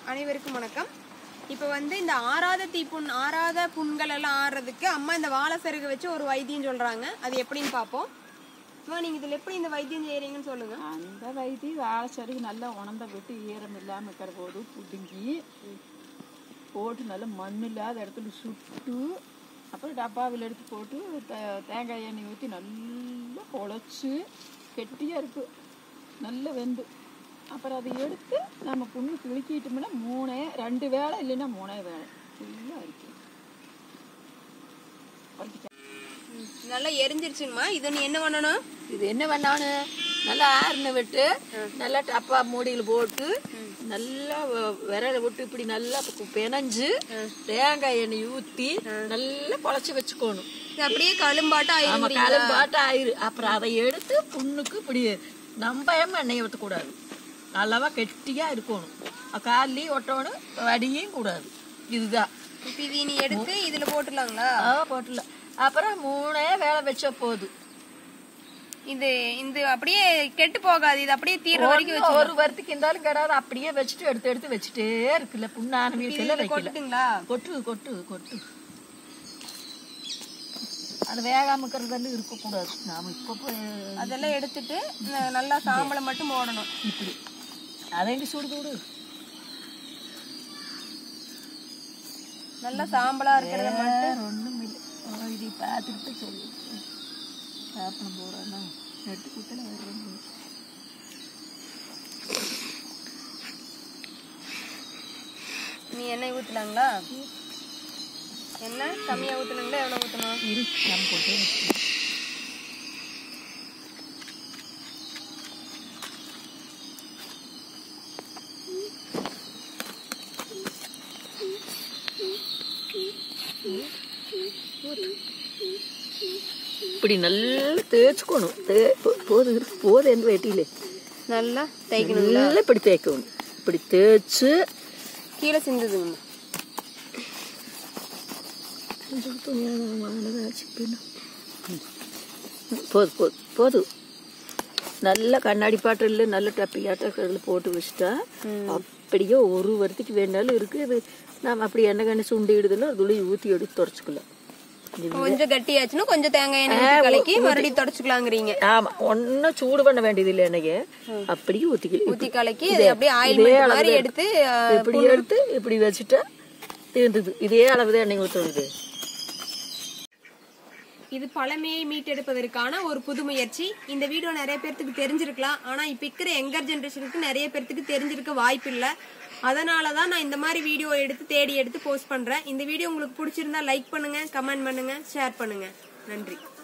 அனைவருக்கும் வணக்கம் இப்போ வந்து இந்த ஆறாத தீப்புண் ஆறாத புண்கள் எல்லாம் ஆறுறதுக்கு அம்மா இந்த வாழை சருகு வச்சு ஒரு வைத்தியம் சொல்றாங்க அது எப்படின்னு பார்ப்போம் அம்மா நீங்க இதுல எப்படி இந்த வைத்தியம் செய்யறீங்கன்னு சொல்லுங்க அந்த வைத்தி வாழை சருகு நல்லா உணர்ந்த விட்டு ஈரம் இல்லாமல் இருக்கிற போது பிடுங்கி போட்டு நல்லா மண் இல்லாத இடத்துல சுட்டு அப்புறம் டப்பாவில் எடுத்து போட்டு தே- தேங்காய் எண்ணெய் ஊற்றி நல்லா குழச்சி கெட்டியாக இருக்கு நல்லா வெந்து அப்புறம் அதை எடுத்து நம்ம புண்ணு கிழிக்கிட்டோம்னா மூணே ரெண்டு வேளை இல்லைன்னா மூணே வேளை ஃபுல்லாக இருக்கு நல்லா எரிஞ்சிருச்சுங்கம்மா இது நீ என்ன பண்ணணும் இது என்ன பண்ணானு நல்லா ஆறுன விட்டு நல்லா டப்பா மூடியில் போட்டு நல்லா வ- விரலை விட்டு இப்படி நல்லா பு- பிணைஞ்சு தேங்காய் எண்ணெய் ஊத்தி நல்லா குழச்சி வச்சுக்கணும் இது அப்படியே கழும்பாட்டம் ஆமா ஆயிருங்கிறீங்களா கலம்பாட்ட ஆயிரு அப்புறம் அதை எடுத்து புண்ணுக்கு இப்படி நம்பாம எண்ணெய் ஊற்றக்கூடாது நல்லாவா கெட்டியா இருக்கணும் காலையும் ஒட்டணும் வடியும் கூடாது இதுதான் இப்போ இது நீ எடுத்து இதுல போட்டுடலாங்களா ஆ போட்டுல அப்புறம் மூணே வேலை வச்ச போதும் இது இந்த அப்படியே கெட்டு போகாது இது அப்படியே தீர்ற வரைக்கும் ஒண்ணு ஒரு வாரத்துக்கு இருந்தாலும் கிடாது அப்படியே வச்சுட்டு எடுத்து எடுத்து வச்சுட்டே இருக்குல்ல புண்ணான வீட்டுல வைக்கல கொட்டுட்டுங்களா கொட்டு கொட்டு கொட்டு அது வேகாம இருக்கிறதெல்லாம் இருக்கக்கூடாது நாம இப்போ போய் அதெல்லாம் எடுத்துட்டு ந- நல்லா சாம்பலை மட்டும் போடணும் இப்படி அதை எங்க சுடு விடு நல்லா சாம்பலா இருக்கிறத மட்டும் வேற ஒண்ணும் இல்லை இது பார்த்துக்கிட்டு சொல்லு சாப்பிட போறேன்னா நெட்டு குத்தல வேற ஒண்ணும் இல்லை. நீ எண்ணெய் ஊத்தலாங்களா எண்ணெய் கம்மியா ஊத்துனீங்களா எவ்வளவு ஊத்தணும் இரு நம்ம போட்டு வச்சுக்கலாம். இப்படி நல்லா தேய்ச்சிக்கணும் தே போ- போது இருக்கு போது எந்த வெட்டியில நல்லா தேய்க்கணும் நல்லா இப்படி தேய்க்கணும் இப்படி தேய்ச்சு கீழே சிந்துதுங்க கொஞ்சம் துணியாச்சு பின்ன போதும் போதும் போதும் நல்ல கண்ணாடி பாட்டில் நல்ல டப்பியாட்ட போட்டு வச்சுட்டா அப்படியே ஒரு வருத்திக்கு வேணாலும் இருக்கு இது நாம் அப்படி எண்ணெய் கண்ணு சுண்டிடுதுன்னா துளி ஊற்றி எடுத்து தொடச்சிக்கலாம் கொஞ்சம் கட்டியாச்சுன்னா கொஞ்சம் தேங்காய் எண்ணெய் ஊத்தி கலக்கி மறுபடியும் தொடச்சுக்கலாங்கிறீங்க ஆமா ஒன்றும் சூடு பண்ண வேண்டியது இல்லை எண்ணெயை அப்படியே ஊற்றிக்கலாம் ஊத்தி கலக்கி அது அப்படியே ஆயில் மாதிரி எடுத்து அஹ், இப்படி எடுத்து இப்படி வச்சுட்டா தீர்ந்தது இதே அளவு தான் எண்ணெய் ஊற்றுறது இது பழமையை மீட்டெடுப்பதற்கான ஒரு புது முயற்சி இந்த வீடியோ நிறைய பேர்த்துக்கு தெரிஞ்சிருக்கலாம் ஆனா இப்ப இருக்கிற யங்கர் ஜெனரேஷனுக்கு நிறைய பேர்த்துக்கு தெரிஞ்சிருக்க வாய்ப்பு இல்ல அதனால தான் நான் இந்த மாதிரி வீடியோ எடுத்து தேடி எடுத்து போஸ்ட் பண்றேன் இந்த வீடியோ உங்களுக்கு பிடிச்சிருந்தா லைக் பண்ணுங்க கமெண்ட் பண்ணுங்க ஷேர் பண்ணுங்க நன்றி